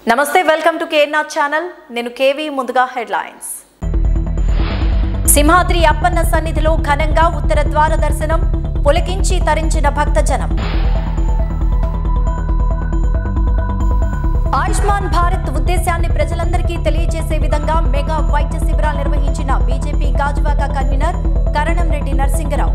నమస్తే welcome to KNR channel నేను KV ముందుగా హెడ్లైన్స్ సింహాద్రి అప్పన్న సన్నిధిలో ఘనంగా ఉత్తర ద్వార దర్శనం పులకించి తరించిన భక్తజనం ఆయుష్మాన్ భారత్ ఉద్దేశాన్ని ప్రజలందరికీ తెలియజేసే విధంగా మెగా వైద్య శిబిరాలు నిర్వహించిన బీజేపీ గాజువాక కన్వీనర్ కరణం రెడ్డి నరసింగరావు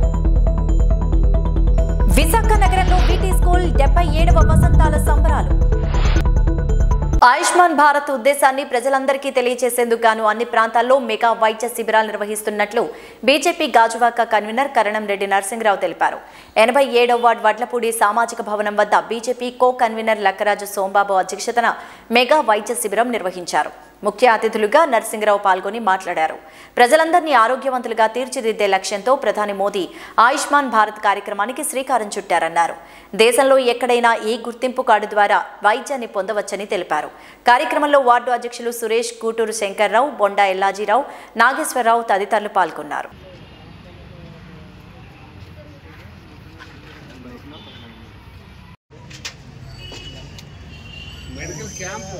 విశాఖ నగరంలో వీటీ స్కూల్ డెబ్బై ఏడవ వసంతాల సంబరాలు ఆయుష్మాన్ భారత్ ఉద్దేశాన్ని ప్రజలందరికీ తెలియజేసేందుకు గాను అన్ని ప్రాంతాల్లో మెగా వైద్య శిబిరాలు నిర్వహిస్తున్నట్లు బీజేపీ గాజువాక కన్వీనర్ కరణం రెడ్డి నరసింహరావు తెలిపారు ఎనభై ఏడవ వార్డు వడ్లపూడి సామాజిక భవనం వద్ద BJP co convener Lakkaraju Sombabu అధ్యక్షతన మెగా వైద్య శిబిరం నిర్వహించారు ముఖ్య అతిథులుగా నరసింహరావు పాల్గొని మాట్లాడారు ప్రజలందరినీ ఆరోగ్యవంతులుగా తీర్చిదిద్దే లక్ష్యంతో ప్రధాని మోదీ ఆయుష్మాన్ భారత్ కార్యక్రమానికి శ్రీకారం చుట్టారన్నారు దేశంలో ఎక్కడైనా ఈ గుర్తింపు కార్డు ద్వారా వైద్యాన్ని పొందవచ్చని తెలిపారు కార్యక్రమంలో వార్డు అధ్యక్షులు సురేష్ కూటూరు శంకర్రావు బొండా ఎల్లాజీరావు నాగేశ్వరరావు తదితరులు పాల్గొన్నారు మెడికల్ క్యాంపు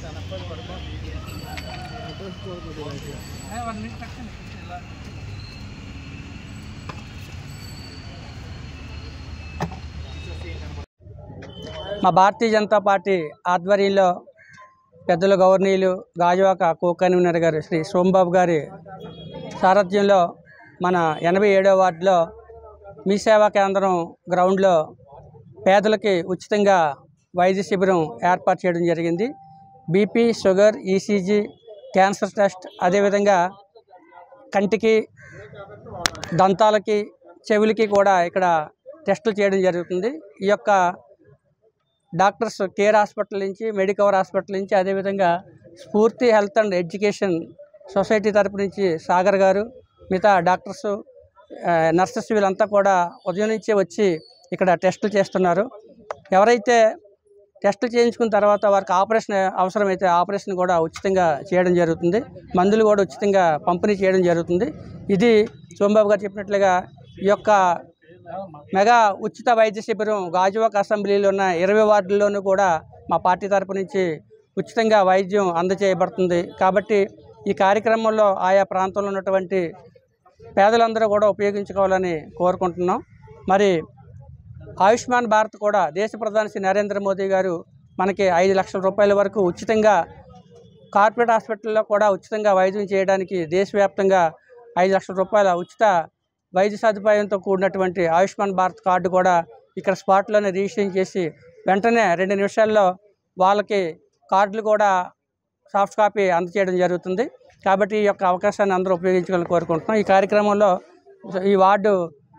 మా భారతీయ జనతా పార్టీ ఆధ్వర్యంలో పెద్దల గవర్నీయులు గాజువాక కో కన్వీనర్ గారు శ్రీ సోంబాబు గారి సారథ్యంలో మన ఎనభై ఏడో వార్డులో మీ సేవా కేంద్రం గ్రౌండ్లో పేదలకి ఉచితంగా వైద్య శిబిరం ఏర్పాటు చేయడం జరిగింది BP sugar ECG cancer test అదేవిధంగా కంటికి దంతాలకి చెవులకి కూడా ఇక్కడ టెస్టులు చేయడం జరుగుతుంది ఈ యొక్క డాక్టర్స్ కేర్ హాస్పిటల్ నుంచి మెడికవర్ హాస్పిటల్ నుంచి అదేవిధంగా స్ఫూర్తి హెల్త్ అండ్ ఎడ్యుకేషన్ సొసైటీ తరపు నుంచి సాగర్ గారు మిగతా డాక్టర్స్ నర్సెస్ వీళ్ళంతా కూడా ఉదయం నుంచే వచ్చి ఇక్కడ టెస్టులు చేస్తున్నారు ఎవరైతే టెస్టులు చేయించుకున్న తర్వాత వారికి ఆపరేషన్ అవసరమైతే ఆపరేషన్ కూడా ఉచితంగా చేయడం జరుగుతుంది మందులు కూడా ఉచితంగా పంపిణీ చేయడం జరుగుతుంది ఇది సోమబాబు గారు చెప్పినట్లుగా ఈ యొక్క మెగా ఉచిత వైద్య శిబిరం గాజువాక అసెంబ్లీలో ఉన్న ఇరవై వార్డుల్లోనూ కూడా మా పార్టీ తరపు నుంచి ఉచితంగా వైద్యం అందజేయబడుతుంది కాబట్టి ఈ కార్యక్రమంలో ఆయా ప్రాంతంలో ఉన్నటువంటి పేదలందరూ కూడా ఉపయోగించుకోవాలని కోరుకుంటున్నాం మరి ఆయుష్మాన్ భారత్ కూడా దేశ ప్రధాని శ్రీ నరేంద్ర మోదీ గారు మనకి ఐదు లక్షల రూపాయల వరకు ఉచితంగా కార్పొరేట్ హాస్పిటల్లో కూడా ఉచితంగా వైద్యం చేయడానికి దేశవ్యాప్తంగా ఐదు లక్షల రూపాయల ఉచిత వైద్య సదుపాయంతో కూడినటువంటి ఆయుష్మాన్ భారత్ కార్డు కూడా ఇక్కడ స్పాట్లోనే రిజిస్ట్రేషన్ చేసి వెంటనే రెండు నిమిషాల్లో వాళ్ళకి కార్డులు కూడా సాఫ్ట్ కాపీ అందజేయడం జరుగుతుంది కాబట్టి ఈ యొక్క అవకాశాన్ని అందరూ ఉపయోగించుకోవాలని కోరుకుంటున్నాం ఈ కార్యక్రమంలో ఈ వార్డు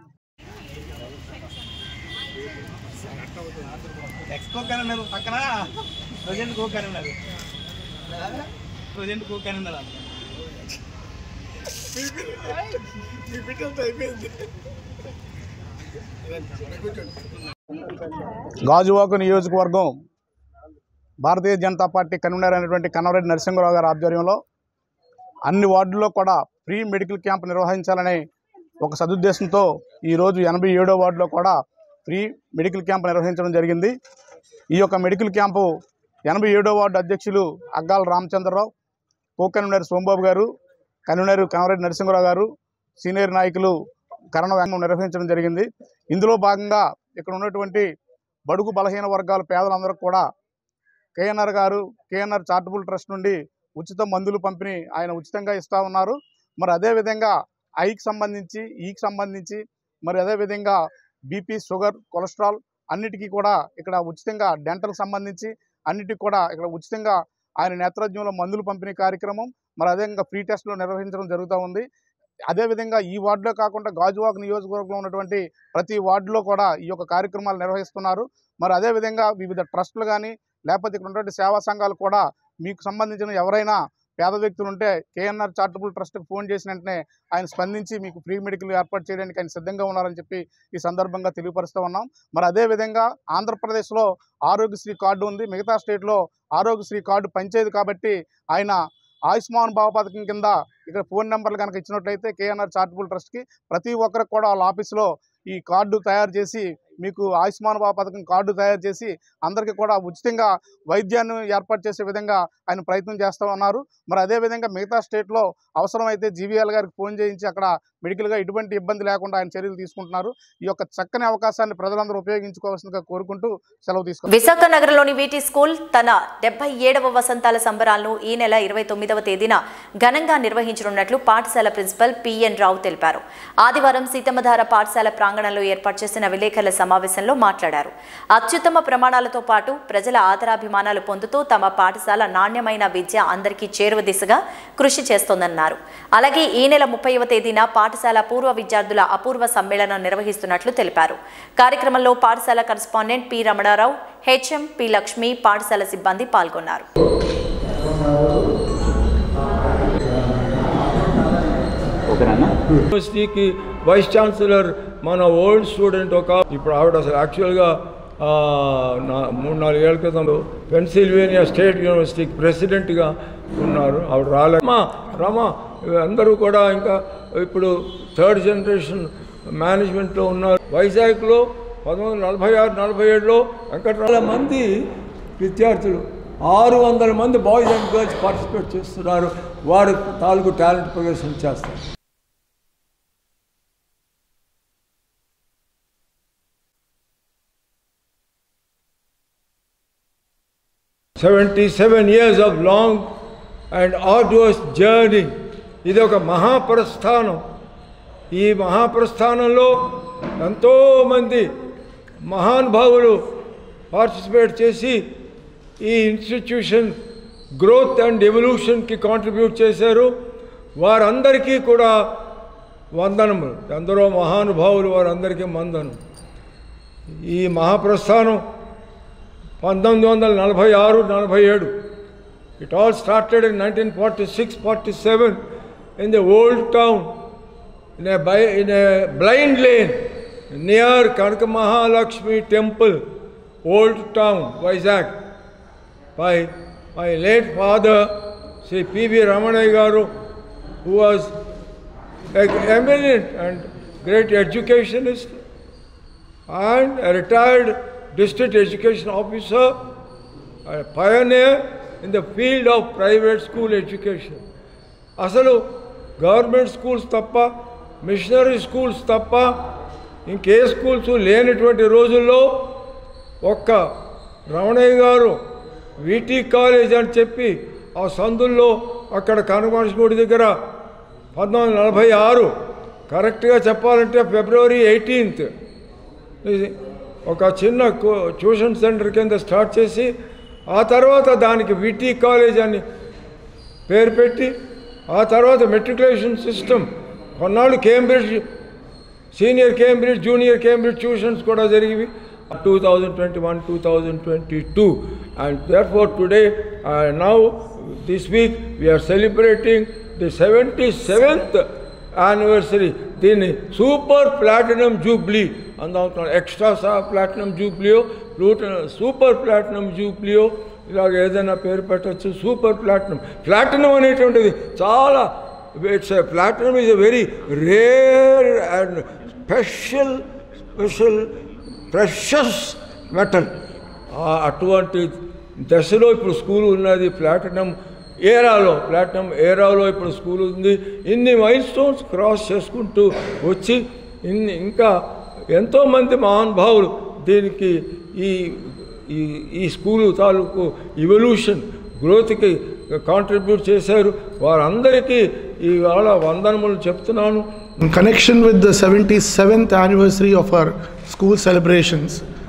ఎక్స్కో కరీంనగర్ పక్కన present co Karimnagar present co Karimnagar అయిపోయింది గాజువాక నియోజకవర్గం భారతీయ జనతా పార్టీ కన్వీనర్ అయినటువంటి కన్నవరెడ్డి నరసింహరావు గారి ఆధ్వర్యంలో అన్ని వార్డుల్లో కూడా ఫ్రీ మెడికల్ క్యాంప్ నిర్వహించాలనే ఒక సదుద్దేశంతో ఈరోజు ఎనభై ఏడో వార్డులో కూడా ఫ్రీ మెడికల్ క్యాంప్ నిర్వహించడం జరిగింది ఈ యొక్క మెడికల్ క్యాంపు ఎనభై ఏడో వార్డు అధ్యక్షులు అగ్గాల రామచంద్రరావు కో కన్వీనర్ సోమబాబు గారు కన్వీనర్ కన్నవరెడ్డి నరసింహరావు గారు సీనియర్ నాయకులు కరణ వ్యాంగం నిర్వహించడం జరిగింది ఇందులో భాగంగా ఇక్కడ ఉన్నటువంటి బడుగు బలహీన వర్గాల పేదలందరూ కూడా కేఎన్ఆర్ గారు కేఎన్ఆర్ చారిటబుల్ ట్రస్ట్ నుండి ఉచిత మందులు పంపిణీ ఆయన ఉచితంగా ఇస్తూ ఉన్నారు మరి అదేవిధంగా ఐకి సంబంధించి ఈకి సంబంధించి మరి అదేవిధంగా బీపీ షుగర్ కొలెస్ట్రాల్ అన్నిటికీ కూడా ఇక్కడ ఉచితంగా డెంటల్ సంబంధించి అన్నిటికీ కూడా ఇక్కడ ఉచితంగా ఆయన నేత్రజ్ఞంలో మందులు పంపిణీ కార్యక్రమం మరి అదేవిధంగా ఫ్రీ టెస్టులు నిర్వహించడం జరుగుతూ ఉంది అదేవిధంగా ఈ వార్డులో కాకుండా గాజువాక నియోజకవర్గంలో ఉన్నటువంటి ప్రతి వార్డులో కూడా ఈ యొక్క కార్యక్రమాలు నిర్వహిస్తున్నారు మరి అదేవిధంగా వివిధ ట్రస్టులు కానీ లేకపోతే ఇక్కడ ఉన్నటువంటి సేవా సంఘాలు కూడా మీకు సంబంధించిన ఎవరైనా పేద వ్యక్తులు ఉంటే కేఎన్ఆర్ చారిటబుల్ ట్రస్ట్కి ఫోన్ చేసిన వెంటనే ఆయన స్పందించి మీకు ఫ్రీ మెడికల్ ఏర్పాటు చేయడానికి ఆయన సిద్ధంగా ఉన్నారని చెప్పి ఈ సందర్భంగా తెలియపరుస్తూ ఉన్నాం మరి అదేవిధంగా ఆంధ్రప్రదేశ్లో ఆరోగ్యశ్రీ కార్డు ఉంది మిగతా స్టేట్లో ఆరోగ్యశ్రీ కార్డు పంచేది కాబట్టి ఆయన ఆయుష్మాన్ భావ పథకం కింద ఇక్కడ ఫోన్ నెంబర్లు కనుక ఇచ్చినట్లయితే కేఎన్ఆర్ చారిటబుల్ ట్రస్ట్కి ప్రతి ఒక్కరికి కూడా వాళ్ళ ఆఫీస్లో ఈ కార్డు తయారు చేసి మీకు ఆయుష్మాన్ భవ పథకం కార్డు తయారు చేసి అందరికీ కూడా ఉచితంగా వైద్యాన్ని ఏర్పాటు చేసే విధంగా ఆయన ప్రయత్నం చేస్తూ ఉన్నారు మరి అదేవిధంగా మిగతా స్టేట్లో అవసరమైతే జీవీఎల్ గారికి ఫోన్ చేయించి అక్కడ మెడికల్గా ఎటువంటి ఇబ్బంది లేకుండా ఆయన చర్యలు తీసుకుంటున్నారు ఈ యొక్క చక్కని అవకాశాన్ని ప్రజలందరూ ఉపయోగించుకోవాల్సిందిగా కోరుకుంటూ సెలవు తీసుకుంటున్నారు విశాఖ నగరంలోని వీటి స్కూల్ తన డెబ్బై ఏడవ వసంతాల సంబరాలను ఈ నెల ఇరవై తొమ్మిదవ తేదీన ఘనంగా నిర్వహించనున్నట్లు పాఠశాల ప్రిన్సిపల్ పిఎన్ రావు తెలిపారు ఆదివారం సీతమ్మధార పాఠశాల ప్రాంగణంలో ఏర్పాటు చేసిన విలేకరుల సమావేశంలో మాట్లాడారు అత్యుత్తమ ప్రమాణాలతో పాటు ప్రజల ఆదరాభిమానాలు పొందుతూ తమ పాఠశాల నాణ్యమైన విద్య అందరికీ చేరువ దిశగా కృషి చేస్తోందన్నారు అలాగే ఈ నెల ముప్పైవ తేదీన పాఠశాల పూర్వ విద్యార్థుల అపూర్వ సమ్మేళనం నిర్వహిస్తున్నట్లు తెలిపారు కార్యక్రమంలో పాఠశాల correspondent P Ramanarao HM P Lakshmi పాఠశాల సిబ్బంది పాల్గొన్నారు యూనివర్సిటీకి వైస్ ఛాన్సలర్ మన ఓల్డ్ స్టూడెంట్ ఒక ఇప్పుడు ఆవిడ అసలు యాక్చువల్గా ఆ, నా మూడు నాలుగేళ్ల క్రితం పెన్సిల్వేనియా స్టేట్ యూనివర్సిటీకి ప్రెసిడెంట్గా ఉన్నారు ఆవిడ రాలే రమా రమా అందరూ కూడా ఇంకా ఇప్పుడు థర్డ్ జనరేషన్ మేనేజ్మెంట్లో ఉన్నారు వైజాగ్లో పంతొమ్మిది వందల నలభై ఆరు నలభై ఏడులో వెంకటరాల మంది విద్యార్థులు ఆరు వందల మంది బాయ్స్ అండ్ గర్ల్స్ పార్టిసిపేట్ చేస్తున్నారు వారు తాలూకు టాలెంట్ ప్రదర్శన చేస్తారు seventy seven years of long and arduous journey ఇది ఒక మహాప్రస్థానం ఈ మహాప్రస్థానంలో ఎంతోమంది మహానుభావులు పార్టిసిపేట్ చేసి ఈ ఇన్స్టిట్యూషన్ గ్రోత్ అండ్ ఎవల్యూషన్కి కాంట్రిబ్యూట్ చేశారు వారందరికీ కూడా వందనములు ఎందరో మహానుభావులు వారందరికీ వందనం ఈ మహాప్రస్థానం పంతొమ్మిది వందల నలభై ఆరు నలభై ఏడు it all started in nineteen forty six forty seven in the old town in a by in a blind lane near Kanaka Mahalakshmi temple old town Vizag by my late father Shri PV Ramanaiah గారు who was eminent and great educationist and a retired district education officer, a pioneer in the field of private school education. అసలు government schools తప్ప missionary schools తప్ప ఇంకే schools లేనటువంటి రోజుల్లో ఒక్క రమణయ్య గారు వీటీ college అని చెప్పి ఆ సందుల్లో అక్కడ కనకమనిషి గుడి దగ్గర పంతొమ్మిది వందల నలభై ఆరు కరెక్ట్గా చెప్పాలంటే ఫిబ్రవరి ఎయిటీన్త్ ఇది ఒక చిన్న కో- ట్యూషన్ సెంటర్ కింద స్టార్ట్ చేసి ఆ తర్వాత దానికి విటీ కాలేజ్ అని పేరు పెట్టి ఆ తర్వాత మెట్రికులేషన్ సిస్టమ్ కొన్నాళ్ళు Cambridge senior Cambridge junior Cambridge tuitions కూడా జరిగివి two thousand twenty one two thousand twenty two and therefore today now this week we are celebrating the seventy seventh anniversary దీన్ని super platinum jubilee అందులో extra సా platinum జూబ్లీయో ప్లూట super platinum జూబ్లీయో ఇలాగ ఏదైనా పేరు పెట్టచ్చు సూపర్ ప్లాటినం ప్లాటినం అనేటువంటిది చాలా it's platinum is a very rare and special special precious metal అటువంటి దశలో ఇప్పుడు స్కూల్ ఉన్నది ప్లాటినం ఏరాలో ప్లాటినం ఏరాలో ఇప్పుడు స్కూల్ ఉంది ఇన్ని మైల్ స్టోన్స్ క్రాస్ చేసుకుంటూ వచ్చి ఇన్ని ఇంకా ఎంతోమంది మహానుభావులు దీనికి ఈ ఈ ఈ స్కూలు తాలూకు ఇవల్యూషన్ గ్రోత్కి కాంట్రిబ్యూట్ చేశారు వారందరికీ ఇవాళ వందనములు చెప్తున్నాను In connection with the 77th anniversary of our school celebrations,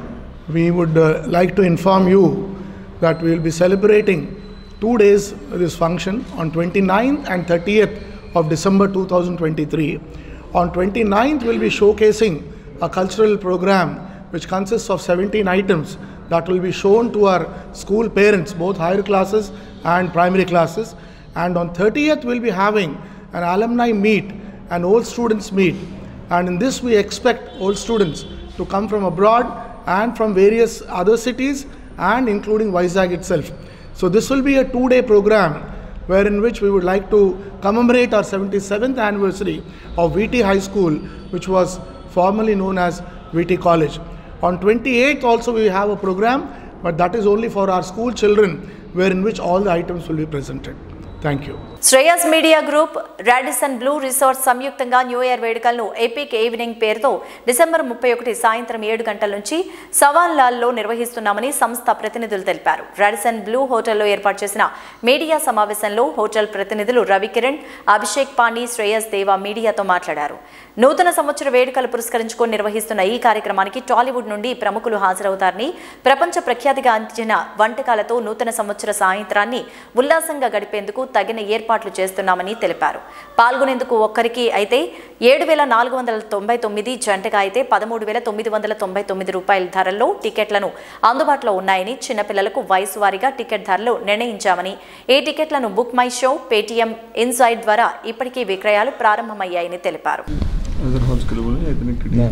we would uh, like to inform you that we will be celebrating two days of this function on 29th and 30th of December 2023. On 29th, we'll be showcasing a cultural program which consists of 17 items that will be shown to our school parents, both higher classes and primary classes. And on 30th, we'll be having an alumni meet, an old students meet. And in this, we expect old students to come from abroad and from various other cities and including Vizag itself. So, this will be a two day program wherein which we would like to commemorate our 77th anniversary of VT High School, which was formerly known as VT College. On 28th also we have a program, but that is only for our school children, where in which all the items will be presented. Thank you. Shreyas media group Radisson Blu resort సంయుక్తంగా new year వేడుకలను epic evening పేరుతో December ముప్పై ఒకటి సాయంత్రం ఏడు గంటల నుంచి సవాన్ లాల్లో నిర్వహిస్తున్నామని సంస్థ ప్రతినిధులు తెలిపారు రాడిసన్ బ్లూ హోటల్లో ఏర్పాటు చేసిన మీడియా సమావేశంలో హోటల్ ప్రతినిధులు రవికిరణ్ అభిషేక్ పాండి శ్రేయస్ దేవా మీడియాతో మాట్లాడారు నూతన సంవత్సర వేడుకలు పురస్కరించుకొని నిర్వహిస్తున్న ఈ కార్యక్రమానికి టాలీవుడ్ నుండి ప్రముఖులు హాజరవుతారని ప్రపంచ ప్రఖ్యాతిగా అందించిన వంటకాలతో నూతన సంవత్సర సాయంత్రాన్ని ఉల్లాసంగా గడిపేందుకు తగిన ఏర్పాట్లు చేస్తున్నామని తెలిపారు పాల్గొనేందుకు ఒక్కరికి అయితే ఏడు వేల నాలుగు వందల తొంభై తొమ్మిది జంటగా అయితే పదమూడు వేల తొమ్మిది వందల తొంభై తొమ్మిది రూపాయల ధరల్లో టికెట్లను అందుబాటులో ఉన్నాయని చిన్నపిల్లలకు వయసు వారీగా టికెట్ ధరలు నిర్ణయించామని ఈ టికెట్లను Book My Show Paytm Insider ద్వారా ఇప్పటికీ విక్రయాలు ప్రారంభమయ్యాయని తెలిపారు अदर हॉल्स के लिए बोले इतने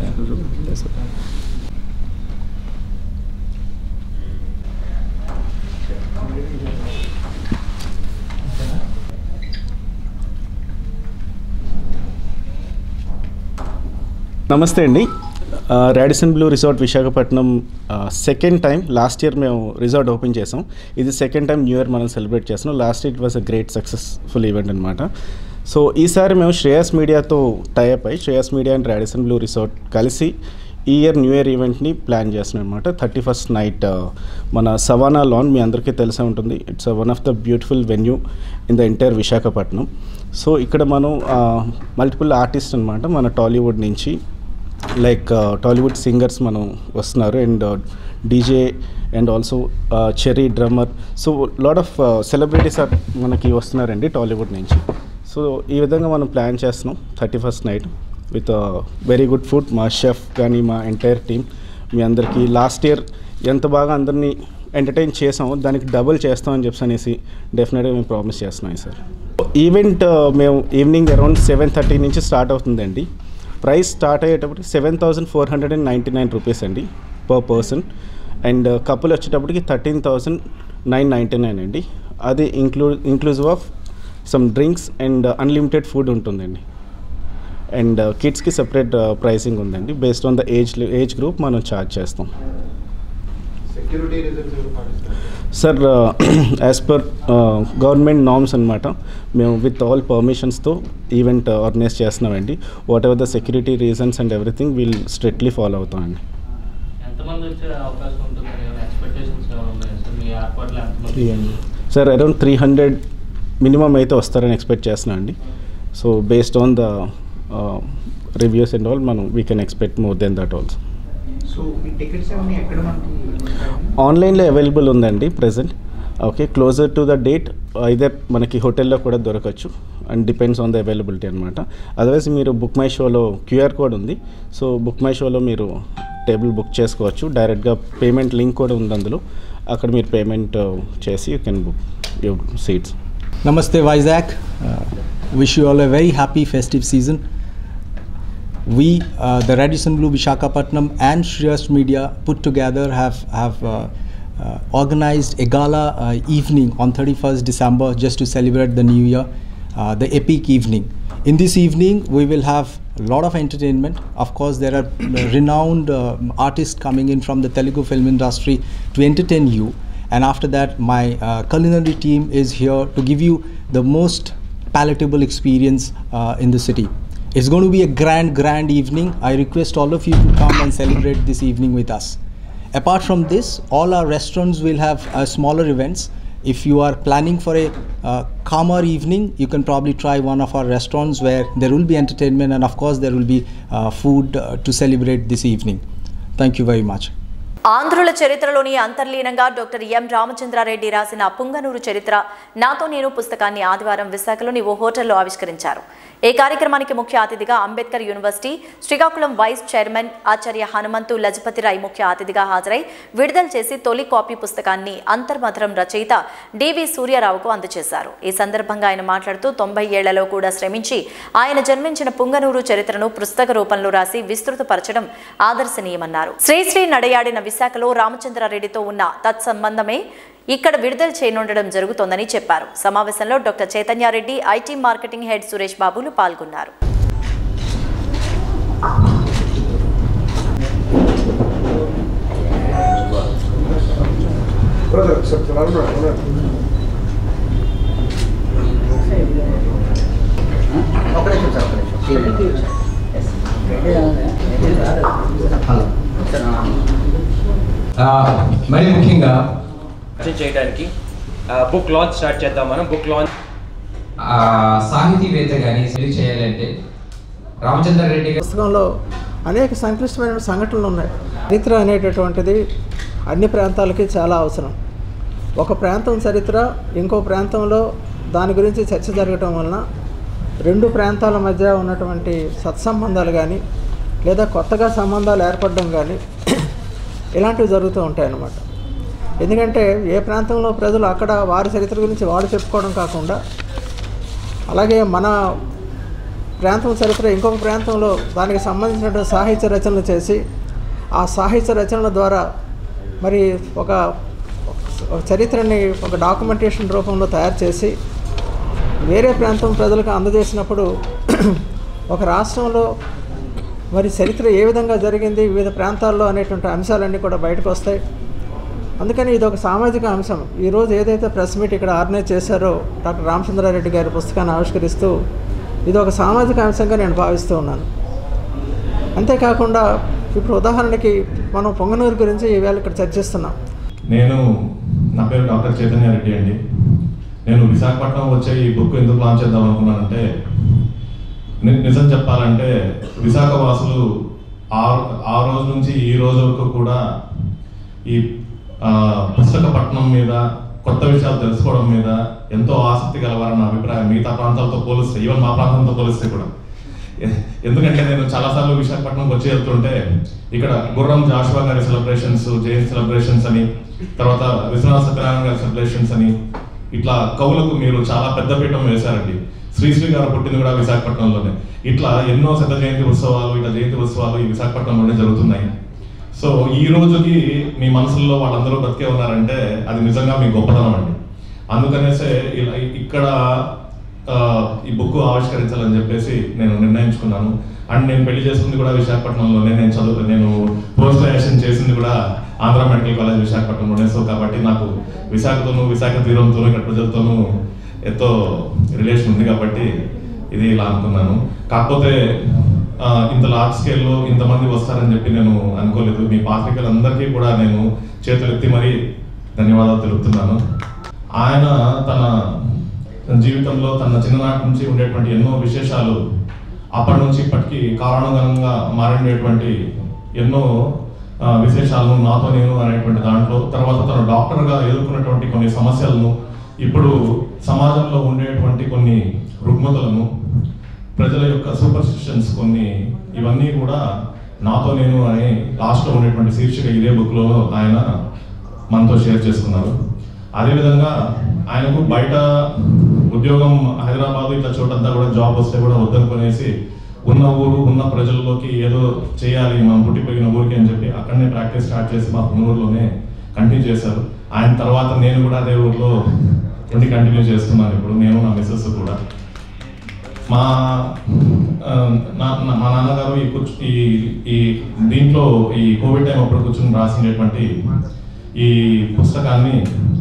నమస్తే అండి ఆ, రాడిసన్ బ్లూ రిసార్ట్ విశాఖపట్నం ఆ, సెకండ్ టైం లాస్ట్ ఇయర్ మేము రిసార్ట్ ఓపెన్ చేసాం ఇది సెకండ్ టైం న్యూ ఇయర్ మనం సెలబ్రేట్ చేస్తున్నాం last year it was a great successful event అనమాట సో ఈసారి మేము శ్రేయస్ మీడియాతో టైఅప్ అయ్యి Shreyas media and Radisson Blu resort కలిసి ఈ ఇయర్ న్యూ ఇయర్ ఈవెంట్ని ప్లాన్ చేస్తున్నాం అనమాట థర్టీ ఫస్ట్ నైట్ మన సవానా లాన్ మీ అందరికీ తెలిసే ఉంటుంది it's one of the beautiful venue in the entire Visakhapatnam so ఇక్కడ మనం మల్టిపుల్ ఆర్టిస్ట్ అనమాట మన టాలీవుడ్ నుంచి లైక్ టాలీవుడ్ సింగర్స్ మనం వస్తున్నారు and DJ and also Cherry drummer so lot of celebrities are మనకి వస్తున్నారండి టాలీవుడ్ నుంచి సో ఈ విధంగా మనం ప్లాన్ చేస్తున్నాం thirty first night with very good food మా షెఫ్ కానీ మా ఎంటైర్ టీమ్ మీ అందరికీ లాస్ట్ ఇయర్ ఎంత బాగా అందరినీ ఎంటర్టైన్ చేసామో దానికి డబుల్ చేస్తామని చెప్పి అనేసి డెఫినెట్గా మేము ప్రామిస్ చేస్తున్నాం సార్ ఈవెంట్ మేము ఈవినింగ్ అరౌండ్ సెవెన్ థర్టీ నుంచి స్టార్ట్ అవుతుందండి ప్రైస్ స్టార్ట్ అయ్యేటప్పటికి seven thousand four hundred and ninety nine rupees అండి పర్ పర్సన్ అండ్ కపుల్ వచ్చేటప్పటికి thirteen thousand nine ninety nine అండి అది ఇంక్లూ inclusive of some drinks and unlimited food ఉంటుందండి and కిడ్స్కి సెపరేట్ ప్రైసింగ్ ఉందండి based on the age age group మనం charge చేస్తాం sir as per government norms అనమాట మేము విత్ ఆల్ పర్మిషన్స్తో ఈవెంట్ ఆర్గనైజ్ చేస్తున్నామండి whatever the security reasons and everything we'll strictly follow అవుతామండి ఎంతమంది వచ్చే అవకాశం ఉంటుంది ఎక్స్పెక్టేషన్స్ ఏమైనా ఉన్నాయా సార్ మీ ఏర్పాట్లు ఎంతమంది sir around three hundred minimum అయితే వస్తారని ఎక్స్పెక్ట్ చేస్తున్నాం అండి so based on the reviews and all మనం we can expect more then that also so మీ టికెట్స్ అవన్నీ ఎక్కడ మనకి ఆన్లైన్లో అవైలబుల్ ఉందండి present okay closer to the date either మనకి హోటల్లో కూడా దొరకచ్చు and depends on the availability అనమాట అదర్వైజ్ మీరు బుక్ మై షోలో క్యూఆర్ కోడ్ ఉంది సో బుక్ మై షోలో మీరు టేబుల్ బుక్ చేసుకోవచ్చు డైరెక్ట్గా పేమెంట్ లింక్ కూడా ఉంది అందులో అక్కడ మీరు పేమెంట్ చేసి you can book your seats Namaste Vizag. Uh, wish you all a very happy festive season. We, uh, the Radisson Blue Vishakhapatnam and Shreyas Media put together have have uh, uh, organized a gala uh, evening on 31st December just to celebrate the new year, uh, the epic evening. In this evening, we will have a lot of entertainment. Of course, there are uh, renowned uh, artists coming in from the Telugu film industry to entertain you and after that my uh, culinary team is here to give you the most palatable experience uh, in the city it's going to be a grand grand evening i request all of you to come and celebrate this evening with us apart from this all our restaurants will have uh, smaller events if you are planning for a uh, calmer evening you can probably try one of our restaurants where there will be entertainment and of course there will be uh, food uh, to celebrate this evening thank you very much ఆంధ్రుల చరిత్రలోని అంతర్లీనంగా doctor M Ramachandra Reddy రాసిన పుంగనూరు చరిత్ర నాతో నేను పుస్తకాన్ని ఆదివారం విశాఖలోని ఓ హోటల్లో ఆవిష్కరించారు ఈ కార్యక్రమానికి ముఖ్య అతిథిగా Ambedkar university Srikakulam vice chairman ఆచార్య హనుమంతు లజపతిరాయ్ ముఖ్య అతిథిగా హాజరై విడుదల చేసి తొలి కాపీ పుస్తకాన్ని అంతర్మధురం రచయిత డివి సూర్యారావుకు అందజేశారు ఈ సందర్భంగా ఆయన మాట్లాడుతూ తొంభై ఏళ్లలో కూడా శ్రమించి ఆయన జన్మించిన పుంగనూరు చరిత్రను పుస్తక రూపంలో రాసి విస్తృతపరచడం ఆదర్శనీయమన్నారు శ్రీశ్రీ నడయాడిన విశాఖలో రామచంద్రారెడ్డితో ఉన్న తత్సంబంధమే ఇక్కడ విడుదల చేయనుండడం జరుగుతోందని చెప్పారు సమావేశంలో doctor Chaitanyareddy IT marketing head Suresh బాబులు పాల్గొన్నారు ఆ, మరి ముఖ్యంగా చేయడానికి బుక్ లాంచ్ స్టార్ట్ చేద్దాం మనం బుక్ లాంచ్ సాహితీవేత్త కానీ చేయాలంటే రామచంద్ర రెడ్డి గారు పుస్తకంలో అనేక సంక్లిష్టమైన సంఘటనలు ఉన్నాయి చరిత్ర అనేటటువంటిది అన్ని ప్రాంతాలకి చాలా అవసరం ఒక ప్రాంతం చరిత్ర ఇంకో ప్రాంతంలో దాని గురించి చర్చ జరగటం వలన రెండు ప్రాంతాల మధ్య ఉన్నటువంటి సత్సంబంధాలు కానీ లేదా కొత్తగా సంబంధాలు ఏర్పడడం కానీ ఇలాంటివి జరుగుతూ ఉంటాయన్నమాట ఎందుకంటే ఏ ప్రాంతంలో ప్రజలు అక్కడ వారి చరిత్ర గురించి వాడు చెప్పుకోవడం కాకుండా అలాగే మన ప్రాంతం చరిత్ర ఇంకొక ప్రాంతంలో దానికి సంబంధించినటువంటి సాహిత్య రచనలు చేసి ఆ సాహిత్య రచనల ద్వారా మరి ఒక ఒక చరిత్రని ఒక డాక్యుమెంటేషన్ రూపంలో తయారు చేసి వేరే ప్రాంతం ప్రజలకు అందజేసినప్పుడు ఒక రాష్ట్రంలో మరి చరిత్ర ఏ విధంగా జరిగింది వివిధ ప్రాంతాల్లో అనేటువంటి అంశాలన్నీ కూడా బయటకు వస్తాయి అందుకని ఇది ఒక సామాజిక అంశం ఈరోజు ఏదైతే ప్రెస్ మీట్ ఇక్కడ ఆర్గనైజ్ చేశారో డాక్టర్ రామచంద్రారెడ్డి గారి పుస్తకాన్ని ఆవిష్కరిస్తూ ఇది ఒక సామాజిక అంశంగా నేను భావిస్తూ ఉన్నాను అంతేకాకుండా ఇప్పుడు ఉదాహరణకి మనం పొంగనూరు గురించి ఈవేళ ఇక్కడ చర్చిస్తున్నాం నేను నా పేరు డాక్టర్ చైతన్య రెడ్డి అండి నేను విశాఖపట్నం వచ్చే ఈ బుక్ ఎందుకు లాంచ్ చేద్దాం అనుకున్నానంటే ని- నిజం చెప్పాలంటే విశాఖ వాసులు ఆ ఆ రోజు నుంచి ఈ రోజు వరకు కూడా ఈ ఆ, పుస్తక పట్టణం మీద కొత్త విషయాలు తెలుసుకోవడం మీద ఎంతో ఆసక్తి గలవారని నా అభిప్రాయం మిగతా ప్రాంతాలతో పోలిస్తే ఈవెన్ మా ప్రాంతంతో పోలిస్తే కూడా ఎ- ఎందుకంటే నేను చాలాసార్లు విశాఖపట్నంకి వచ్చి వెళ్తుంటే ఇక్కడ గుర్రం జాషువా గారి సెలబ్రేషన్స్ జైన్ సెలబ్రేషన్స్ అని తర్వాత విశ్వనాథ సత్యనారాయణ గారి సెలబ్రేషన్స్ అని ఇట్లా కవులకు మీరు చాలా పెద్ద పీఠం వేశారండి శ్రీశ్రీ గారు పుట్టింది కూడా విశాఖపట్నంలోనే ఇట్లా ఎన్నో శత జయంతి ఉత్సవాలు ఇట్లా జయంతి ఉత్సవాలు ఈ విశాఖపట్నంలోనే జరుగుతున్నాయి సో ఈ రోజుకి మీ మనసుల్లో వాళ్ళందరూ బతికే ఉన్నారంటే అది నిజంగా మీ గొప్పతనం అండి అందుకనేసే ఇలా ఇక్కడ ఆ, ఈ బుక్ ఆవిష్కరించాలని చెప్పేసి నేను నిర్ణయించుకున్నాను అండ్ నేను పెళ్లి చేసుకుంది కూడా విశాఖపట్నంలోనే నేను చదువు నేను పోస్ట్ గ్రాడ్యుయేషన్ చేసింది కూడా ఆంధ్ర మెడికల్ కాలేజ్ విశాఖపట్నంలోనే సో కాబట్టి నాకు విశాఖతోనూ విశాఖ తీరంతోనూ ఇక్కడ ప్రజలతోనూ ఎంతో రిలేషన్ ఉంది కాబట్టి ఇది ఇలా అనుకున్నాను కాకపోతే ఆ, ఇంత లార్జ్ స్కేల్లో ఇంతమంది వస్తారని చెప్పి నేను అనుకోలేదు మీ పాత్రికలందరికీ కూడా నేను చేతులెత్తి మరీ ధన్యవాదాలు తెలుపుతున్నాను ఆయన తన జీవితంలో తన చిన్ననాటి నుంచి ఉండేటువంటి ఎన్నో విశేషాలు అప్పటి నుంచి ఇప్పటికీ కారణంగా మారినటువంటి ఎన్నో ఆ, విశేషాలను నాతో నేను అనేటువంటి దాంట్లో తర్వాత తను డాక్టర్గా ఎదుర్కొన్నటువంటి కొన్ని సమస్యలను ఇప్పుడు సమాజంలో ఉండేటువంటి కొన్ని రుగ్మతలను ప్రజల యొక్క సూపర్స్టిషన్స్ కొన్ని ఇవన్నీ కూడా నాతో నేను అనే లాస్ట్లో ఉండేటువంటి శీర్షిక ఇదే బుక్లో ఆయన మనతో షేర్ చేసుకున్నారు అదేవిధంగా ఆయనకు బయట ఉద్యోగం హైదరాబాద్ ఇట్లా చోటంతా కూడా జాబ్ వస్తే కూడా వద్దనుకునేసి ఉన్న ఊరు ఉన్న ప్రజల్లోకి ఏదో చేయాలి మనం పుట్టిపోయిన ఊరికి అని చెప్పి అక్కడనే ప్రాక్టీస్ స్టార్ట్ చేసి మా ఊర్లోనే కంటిన్యూ చేశారు ఆయన తర్వాత నేను కూడా అదే ఊర్లో ఉండి కంటిన్యూ చేస్తున్నాను ఇప్పుడు నేను నా మిస్సెస్ కూడా మా ఆ, నా- నా- మా నాన్నగారు ఈ కూర్చు ఈ ఈ దీంట్లో ఈ కోవిడ్ టైం అప్పుడు కూర్చొని రాసినటువంటి ఈ పుస్తకాన్ని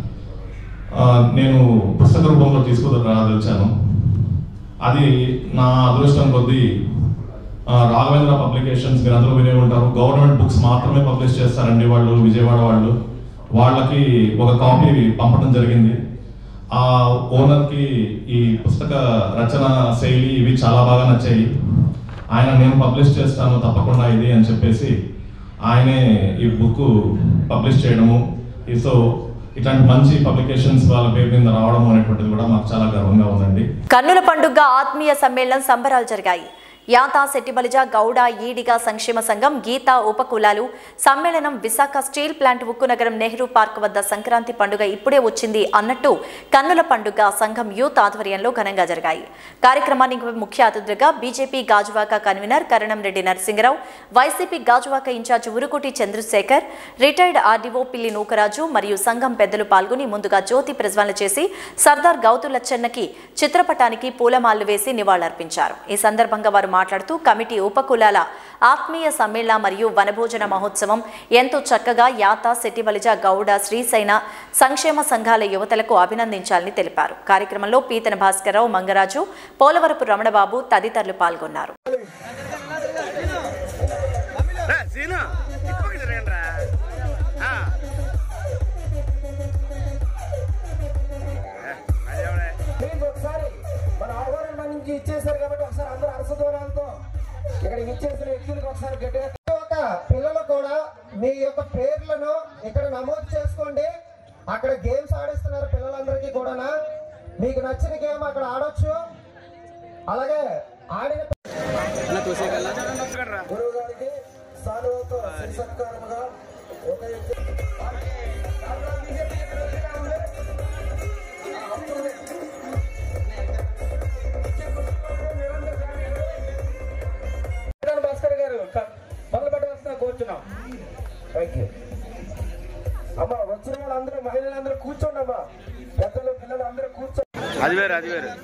ఆ, నేను పుస్తక రూపంలో తీసుకురాదలిచాను అది నా అదృష్టం కొద్దీ ఆ, రాఘవేంద్ర పబ్లికేషన్స్ మీరు అందరూ వినే ఉంటారు గవర్నమెంట్ బుక్స్ మాత్రమే పబ్లిష్ చేస్తారండి వాళ్ళు విజయవాడ వాళ్ళు వాళ్ళకి ఒక కాపీ పంపడం జరిగింది ఆ ఓనర్కి ఈ పుస్తక రచన శైలి ఇవి చాలా బాగా నచ్చాయి ఆయన నేను పబ్లిష్ చేస్తాను తప్పకుండా ఇది అని చెప్పేసి ఆయనే ఈ బుక్ పబ్లిష్ చేయడము ఈ సో ఇట్లాంటి మంచి పబ్లికేషన్స్ వాళ్ళ పేరు మీద రావడం అనేటువంటిది కూడా మాకు చాలా గర్వంగా ఉందండి కన్నుల పండుగ ఆత్మీయ సమ్మేళనం సంబరాలు జరిగాయి యాతా శెట్టిబలిజ గౌడ ఈడిగ సంక్షేమ సంఘం గీతా ఉపకులాలు సమ్మేళనం విశాఖ స్టీల్ ప్లాంట్ ఉక్కు నగరం నెహ్రూ పార్క్ వద్ద సంక్రాంతి పండుగ ఇప్పుడే వచ్చింది అన్నట్టు కన్నుల పండుగ సంఘం యూత్ ఆధ్వర్యంలో ఘనంగా జరిగాయి కార్యక్రమానికి ముఖ్య అతిథులుగా BJP Gajuwaka convener Karanam Reddy Narasimharao YCP Gajuwaka incharge Urukuti Chandrasekhar retired RDO Pilli Nukaraju మరియు సంఘం పెద్దలు పాల్గొని ముందుగా జ్యోతి ప్రజ్వలన చేసి సర్దార్ గౌతు లచ్చన్నకి చిత్రపటానికి పూలమాలలు వేసి నివాళులర్పించారు ఈ సందర్భంగా వారు మాట్లాడుతూ కమిటీ ఉపకులాల ఆత్మీయ సమ్మేళన మరియు వనభోజన మహోత్సవం ఎంతో చక్కగా యాత శెట్టిబలిజ గౌడ శ్రీసైన సంక్షేమ సంఘాల యువతలకు అభినందించాలని తెలిపారు కార్యక్రమంలో పీతన భాస్కర్రావు మంగరాజు పోలవరపు రమణబాబు తదితరులు పాల్గొన్నారు ప్లీజ్ ఒకసారి మన ఆహ్వానం మన నుంచి ఇచ్చేసారు కాబట్టి ఒకసారి అందరూ అరసదూరాలతో ఇక్కడికి ఇచ్చేసిన వ్యక్తులకు ఒకసారి గట్టిగా ఒక పిల్లలు కూడా మీ యొక్క పేర్లను ఇక్కడ నమోదు చేసుకోండి అక్కడ గేమ్స్ ఆడిస్తున్నారు పిల్లలందరికీ కూడా మీకు నచ్చిన గేమ్ అక్కడ ఆడొచ్చు అలాగే ఆడిన గురువు గారికి సానువుతో శిర సత్కారముగా ఒక భాస్కర్ గారు మొదలు పెట్టవలసిన కూర్చున్నాం థ్యాంక్ యూ అమ్మా వచ్చిన వాళ్ళందరూ మహిళలందరూ కూర్చోండి అమ్మా పెద్దలు పిల్లలు అందరూ కూర్చో అది వేరు అది వేరు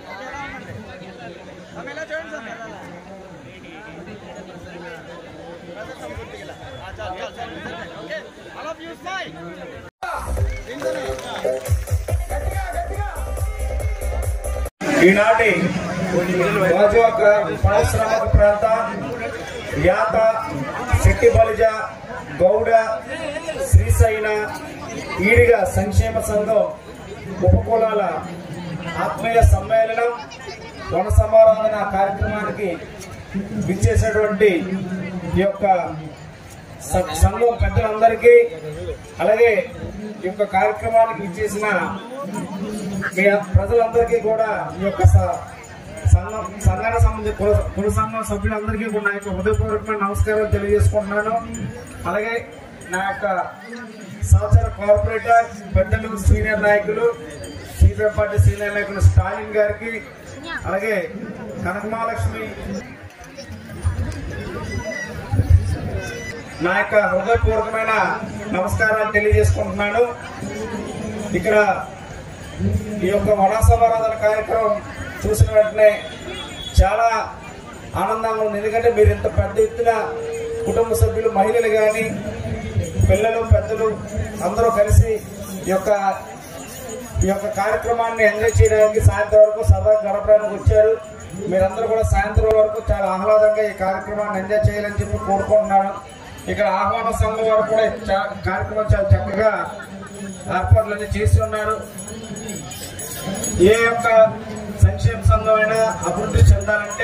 ఈనాటి గాజువాక పారిశ్రామిక ప్రాంత యాత శెట్టి బలిజ గౌడ శ్రీశైన ఈడిగ సంక్షేమ సంఘం ఉపకులాల ఆత్మీయ సమ్మేళనం వన సమారాధన కార్యక్రమానికి విచ్చేసినటువంటి ఈ యొక్క స- సంఘం పెద్దలందరికీ అలాగే ఈ యొక్క కార్యక్రమానికి విచ్చేసిన మీ ప్రజలందరికీ కూడా ఈ యొక్క స- సంఘం సంఘానికి సంబంధించిన కుల కుల సంఘం సభ్యులందరికీ కూడా నా యొక్క హృదయపూర్వకమైన నమస్కారం తెలియజేసుకుంటున్నాను అలాగే నా యొక్క సహచర కార్పొరేటర్ పెద్దలు సీనియర్ నాయకులు సీనియర్ పార్టీ సీనియర్ నాయకులు స్టాలిన్ గారికి అలాగే కనకమహాలక్ష్మి నా యొక్క హృదయపూర్వకమైన నమస్కారాలు తెలియజేసుకుంటున్నాను ఇక్కడ ఈ యొక్క వనాసమారాధన కార్యక్రమం చూసిన వెంటనే చాలా ఆనందంగా ఉంది ఎందుకంటే మీరు ఇంత పెద్ద ఎత్తున కుటుంబ సభ్యులు మహిళలు కానీ పిల్లలు పెద్దలు అందరూ కలిసి ఈ యొక్క ఈ యొక్క కార్యక్రమాన్ని ఎంజాయ్ చేయడానికి సాయంత్రం వరకు సరదా గడపడానికి వచ్చారు మీరందరూ కూడా సాయంత్రం వరకు చాలా ఆహ్లాదంగా ఈ కార్యక్రమాన్ని ఎంజాయ్ చేయాలని చెప్పి కోరుకుంటున్నాను ఇక్కడ ఆహ్వాన సంఘం వారు కూడా ఈ చా- కార్యక్రమం చాలా చక్కగా ఏర్పాట్లన్నీ చేసి ఉన్నారు ఏ యొక్క సంక్షేమ సంఘం అయినా అభివృద్ధి చెందాలంటే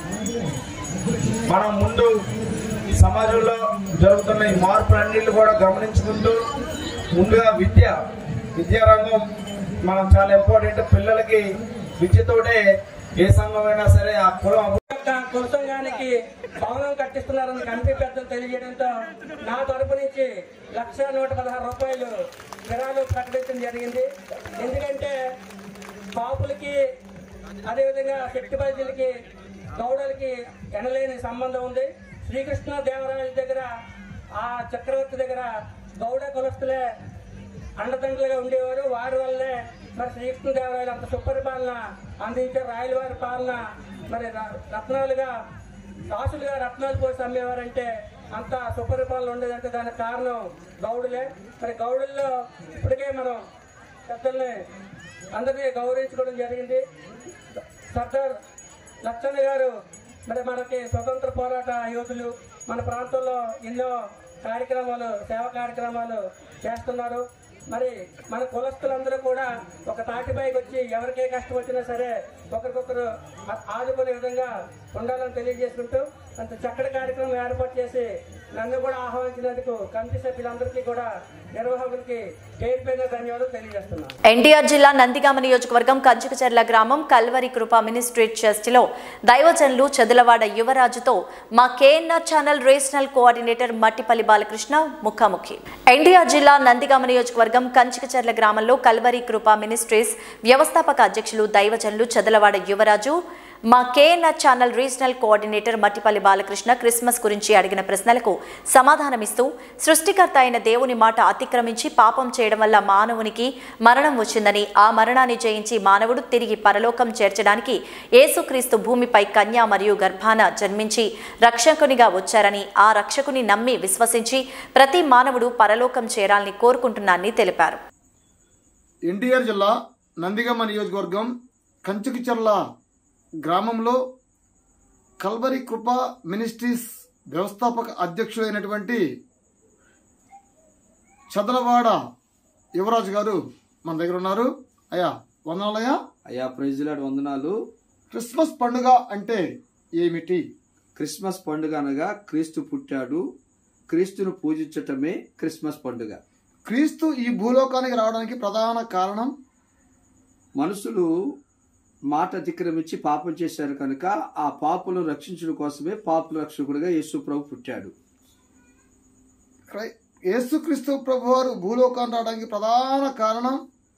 మనం ముందు సమాజంలో జరుగుతున్న ఈ మార్పులన్నింటినీ కూడా గమనించుకుంటూ ముందుగా విద్య విద్యారంగం మనం చాలా ఇంపార్టెంట్ పిల్లలకి విద్యతోటే ఏ సంఘం అయినా సరే ఆ కులం అభివృద్ధి కుల సంఘానికి భవనం కట్టిస్తున్నారని కమిటీ పెద్దలు తెలియజేయడంతో నా తరపు నుంచి లక్ష నూట పదహారు రూపాయలు విరాళం ప్రకటించడం జరిగింది ఎందుకంటే కాపులకి అదేవిధంగా శక్తి బయలుకి గౌడలకి ఎనలేని సంబంధం ఉంది శ్రీకృష్ణ దేవరాయల దగ్గర ఆ చక్రవర్తి దగ్గర గౌడ కులస్తులే అండదండలుగా ఉండేవారు వారి వల్లే మరి శ్రీకృష్ణదేవరాయలు అంత సుపరిపాలన అందించారు రాయల వారి పాలన మరి ర- రత్నాలుగా రాసులుగా రత్నాలు పోసి అమ్మేవారంటే అంత సుపరిపాలన ఉండేదంటే దానికి కారణం గౌడులే మరి గౌడుల్లో ఇప్పటికే మనం పెద్దల్ని అందరినీ గౌరవించుకోవడం జరిగింది సర్దార్ లచ్చన్న గారు మరి మనకి స్వతంత్ర పోరాట యోధులు మన ప్రాంతంలో ఎన్నో కార్యక్రమాలు సేవా కార్యక్రమాలు చేస్తున్నారు మరి మన కులస్తులందరూ కూడా ఒక తాటిపైకి వచ్చి ఎవరికే కష్టం వచ్చినా సరే ఒకరికొకరు ఆ- ఆదుకునే విధంగా ఉండాలని తెలియజేసుకుంటూ అంత చక్కటి కార్యక్రమం ఏర్పాటు చేసి నన్ను కూడా ఆహ్వానించినందుకు కమిటీ సభ్యులందరికీ కూడా నిర్వాహకులకి పేరు పేరున ధన్యవాదాలు తెలియజేస్తున్నాను ఎన్టీఆర్ జిల్లా నందిగామ నియోజకవర్గం కంచుకచెర్ల గ్రామం కల్వరి కృప మినిస్ట్రేట్ చర్చిలో దైవజనులు చెదలవాడ యువరాజుతో మా KNR channel regional coordinator Mattipalli Balakrishna ముఖాముఖి ఎన్టీఆర్ జిల్లా నందిగామ నియోజకవర్గం కంచికచెర్ల గ్రామంలో కల్వరి కృప మినిస్ట్రీస్ వ్యవస్థాపక అధ్యక్షులు దైవజనులు చెదలవాడ యువరాజు మా KNR channel regional coordinator Mattipalli Balakrishna Christmas గురించి అడిగిన ప్రశ్నలకు సమాధానమిస్తూ సృష్టికర్త అయిన దేవుని మాట అతిక్రమించి పాపం చేయడం వల్ల మానవునికి మరణం వచ్చిందని ఆ మరణాన్ని జయించి మానవుడు తిరిగి పరలోకం చేర్చడానికి యేసుక్రీస్తు భూమిపై కన్యా మరియు గర్భాన జన్మించి రక్షకునిగా వచ్చారని ఆ రక్షకుని నమ్మి విశ్వసించి ప్రతి మానవుడు పరలోకం చేరాలని కోరుకుంటున్నానని తెలిపారు ఎన్టీఆర్ జిల్లా నందిగమ్మ నియోజకవర్గం కంచుకిచర్ల గ్రామంలో కల్వరి కృప మినిస్ట్రీస్ వ్యవస్థాపక అధ్యక్షుడైనటువంటి చదలవాడ యువరాజు గారు మన దగ్గర ఉన్నారు అయ్యా వందనాలయ్యా అయ్యా ప్రైజ్లాడ్ వందనాలు క్రిస్మస్ పండుగ అంటే ఏమిటి క్రిస్మస్ పండుగ అనగా క్రీస్తు పుట్టాడు క్రీస్తును పూజించటమే క్రిస్మస్ పండుగ క్రీస్తు ఈ భూలోకానికి రావడానికి ప్రధాన కారణం మనుషులు మాట అతిక్రమించి పాపం చేశారు కనుక ఆ పాపులను రక్షించడం కోసమే పాపుల రక్షకుడిగా యేసు ప్రభు పుట్టాడు క్రై- యేసుక్రీస్తు ప్రభువారు భూలోకానికి రావడానికి ప్రధాన కారణం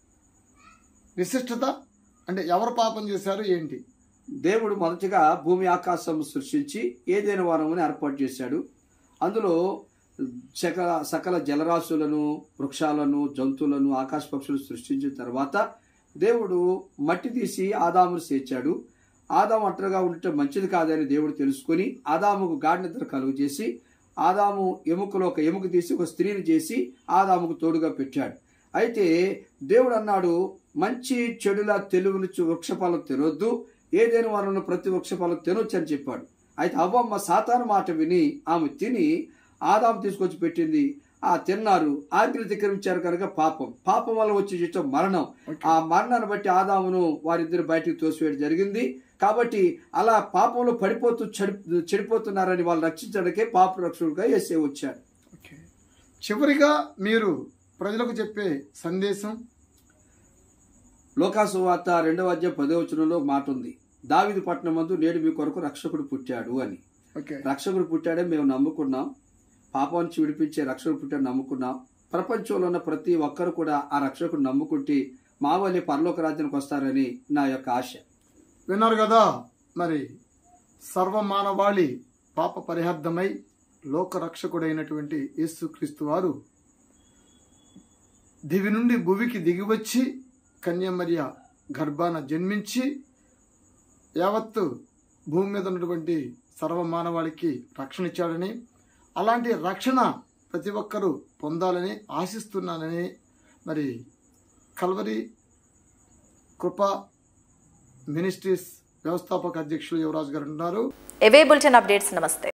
విశిష్టత అంటే ఎవరు పాపం చేశారు ఏంటి దేవుడు మొదటిగా భూమి ఆకాశం సృష్టించి ఏదైనా వనముని ఏర్పాటు చేశాడు అందులో సకల సకల జలరాశులను వృక్షాలను జంతువులను ఆకాశ పక్షులు సృష్టించిన తర్వాత దేవుడు మట్టి తీసి ఆదామును చేర్చాడు ఆదాము ఒంటరిగా ఉండటం మంచిది కాదని దేవుడు తెలుసుకొని ఆదాముకు గాఢనిద్ర కలుగు చేసి ఆదాము ఎముకలో ఒక ఎముక తీసి ఒక స్త్రీని చేసి ఆదాముకు తోడుగా పెట్టాడు అయితే దేవుడు అన్నాడు మంచి చెడుల తెలుగునిచ్చు వృక్షఫలం తినొద్దు ఏదైనా వరంలో ప్రతి వృక్షఫలం తినొచ్చు అని చెప్పాడు అయితే అవ్వమ్మ సాతాను మాట విని ఆమె తిని ఆదాము తీసుకొచ్చి పెట్టింది ఆ తిన్నారు ఆజ్ఞలు ధిక్కరించారు కనుక పాపం పాపం వల్ల వచ్చే జీవితం మరణం ఆ మరణాన్ని బట్టి ఆదామును వారిద్దరు బయటికి తోసివేయడం జరిగింది కాబట్టి అలా పాపంలో పడిపోతూ చెడి చెడిపోతున్నారని వాళ్ళు రక్షించడానికే పాప రక్షకుడుగా ఎస్ఏ వచ్చాడు చివరిగా మీరు ప్రజలకు చెప్పే సందేశం లోకాసు వార్త రెండవ అధ్యాయం పదో వచనంలో మాట ఉంది దావిది పట్టణం మందు నేడు మీ కొరకు రక్షకుడు పుట్టాడు అని ఓకే రక్షకుడు పుట్టాడే మేము నమ్ముకున్నాం పాపం నుంచి విడిపించే రక్షకుడు పుట్టాడు నమ్ముకున్నాం ప్రపంచంలో ఉన్న ప్రతి ఒక్కరు కూడా ఆ రక్షకుడు నమ్ముకుంటే మా వల్లే పరలోక రాజ్యానికి వస్తారని నా యొక్క ఆశ విన్నారు కదా మరి సర్వమానవాళి పాప పరిహార్థమై లోక రక్షకుడైనటువంటి యేసుక్రీస్తు వారు దివి నుండి భువికి దిగివచ్చి కన్యమర్య గర్భాన జన్మించి యావత్తు భూమి మీద ఉన్నటువంటి సర్వమానవాళికి రక్షణ ఇచ్చాడని అలాంటి రక్షణ ప్రతి ఒక్కరూ పొందాలని ఆశిస్తున్నానని మరి కల్వరి కృప మినిస్ట్రీస్ వ్యవస్థాపక అధ్యక్షులు యువరాజు గారు ఉన్నారు ఎవే బులెటిన్ అప్డేట్స్ నమస్తే